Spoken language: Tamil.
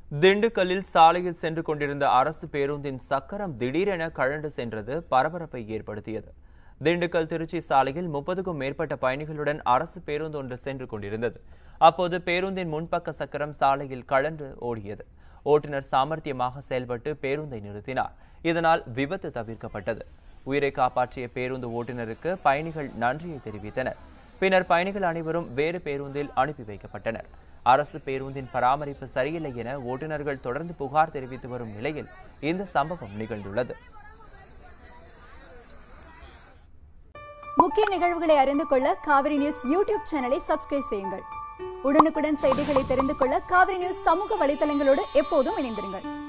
திண்டுக்கல்லில் சாலையில் சென்று கொண்டிருந்த அரசு பேருந்தின் சக்கரம் திடீரென கழண்டு சென்றது பரபரப்பை ஏற்படுத்தியது திண்டுக்கல் திருச்சி சாலையில் முப்பதுக்கும் மேற்பட்ட பயணிகளுடன் அரசு பேருந்து ஒன்று சென்று கொண்டிருந்தது அப்போது பேருந்தின் முன்பக்க சக்கரம் சாலையில் கழன்று ஓடியது ஓட்டுநர் சாமர்த்தியமாக செயல்பட்டு பேருந்தை நிறுத்தினார் இதனால் விபத்து தவிர்க்கப்பட்டது உயிரை காப்பாற்றிய பேருந்து ஓட்டுநருக்கு பயணிகள் நன்றியை தெரிவித்தனர் பின்னர் பயணிகள் அனைவரும் வேறு பேருந்தில் அனுப்பி வைக்கப்பட்டனர் அரசு பேருந்தின் பராமரிப்பு சரியில்லை என ஓட்டுநர்கள் தொடர்ந்து புகார் தெரிவித்து வரும் நிலையில் இந்த சம்பவம் நிகழ்ந்துள்ளது முக்கிய நிகழ்வுகளை அறிந்து கொள்ள காவிரி நியூஸ் யூடியூப் சேனலை சப்ஸ்கிரைப் செய்யுங்கள் உடனுக்குடன் செய்திகளை தெரிந்து கொள்ள காவிரி நியூஸ் சமூக வலைதளங்களோடு எப்போதும் இணைந்திருங்கள்